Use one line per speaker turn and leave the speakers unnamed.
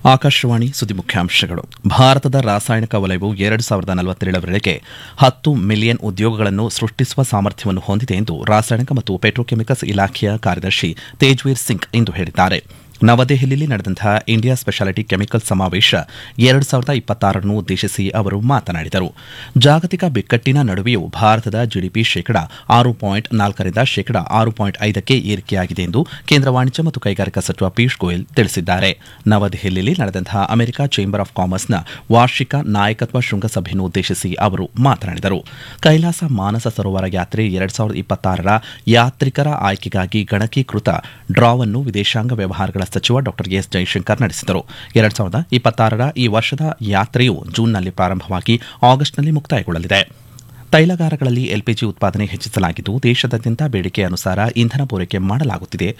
ಆಕಾಶವಾಣಿ ಸುದ್ದಿ ಮುಖ್ಯಾಂಶಗಳು ಭಾರತದ ರಾಸಾಯನಿಕ ವಲಯವು ಎರಡು ಸಾವಿರದ ನಲವತ್ತೇಳರವರೆಗೆ ಹತ್ತು ಮಿಲಿಯನ್ ಉದ್ಯೋಗಗಳನ್ನು ಸೃಷ್ಟಿಸುವ ಸಾಮರ್ಥ್ಯವನ್ನು ಹೊಂದಿದೆ ಎಂದು ರಾಸಾಯನಿಕ ಮತ್ತು ಪೆಟ್ರೋಕೆಮಿಕಲ್ಸ್ ಇಲಾಖೆಯ ಕಾರ್ಯದರ್ಶಿ ತೇಜ್ವೀರ್ ಸಿಂಗ್ ಇಂದು ಹೇಳಿದ್ದಾರೆ ನವದೆಹಲಿಯಲ್ಲಿ ನಡೆದಂತಹ ಇಂಡಿಯಾ ಸ್ಪೆಷಾಲಿಟಿ ಕೆಮಿಕಲ್ ಸಮಾವೇಶ ಎರಡು ಸಾವಿರದ ಇಪ್ಪತ್ತಾರನ್ನು ಉದ್ದೇಶಿಸಿ ಅವರು ಮಾತನಾಡಿದರು ಜಾಗತಿಕ ಬಿಕ್ಕಟ್ಟಿನ ನಡುವೆಯೂ ಭಾರತದ ಜಿಡಿಪಿ ಶೇಕಡ ಆರು ಪಾಯಿಂಟ್ ನಾಲ್ಕರಿಂದ ಶೇಕಡ ಆರು ಪಾಯಿಂಟ್ ಐದಕ್ಕೆ ಏರಿಕೆಯಾಗಿದೆ ಎಂದು ಕೇಂದ್ರ ವಾಣಿಜ್ಯ ಮತ್ತು ಕೈಗಾರಿಕಾ ಸಚಿವ ಪಿಯೂಷ್ ಗೋಯಲ್ ತಿಳಿಸಿದ್ದಾರೆ ನವದೆಹಲಿಯಲ್ಲಿ ನಡೆದಂತಹ ಅಮೆರಿಕ ಚೇಂಬರ್ ಆಫ್ ಕಾಮರ್ಸ್ನ ವಾರ್ಷಿಕ ನಾಯಕತ್ವ ಶೃಂಗಸಭೆಯನ್ನು ಉದ್ದೇಶಿಸಿ ಅವರು ಮಾತನಾಡಿದರು ಕೈಲಾಸ ಮಾನಸ ಸರೋವರ ಯಾತ್ರೆ ಎರಡು ಸಾವಿರದ ಇಪ್ಪತ್ತಾರರ ಯಾತ್ರಿಕರ ಆಯ್ಕೆಗಾಗಿ ಗಣಕೀಕೃತ ಡ್ರಾವನ್ನು ವಿದೇಶಾಂಗ ವ್ಯವಹಾರಗಳ ಸಚಿವ ಡಾ ಎಸ್ ಜೈಶಂಕರ್ ನಡೆಸಿದರು ಎರಡು ಸಾವಿರದ ಇಪ್ಪತ್ತಾರರ ಈ ವರ್ಷದ ಯಾತ್ರೆಯು ಜೂನ್ನಲ್ಲಿ ಪ್ರಾರಂಭವಾಗಿ ಆಗಸ್ಟ್ನಲ್ಲಿ ಮುಕ್ತಾಯಗೊಳ್ಳಲಿದೆ ತೈಲಗಾರಗಳಲ್ಲಿ ಎಲ್ಪಿಜಿ ಉತ್ಪಾದನೆ ಹೆಚ್ಚಿಸಲಾಗಿದ್ದು ದೇಶದಾದ್ಯಂತ ಬೇಡಿಕೆ ಅನುಸಾರ ಇಂಧನ ಪೂರೈಕೆ ಮಾಡಲಾಗುತ್ತಿದೆ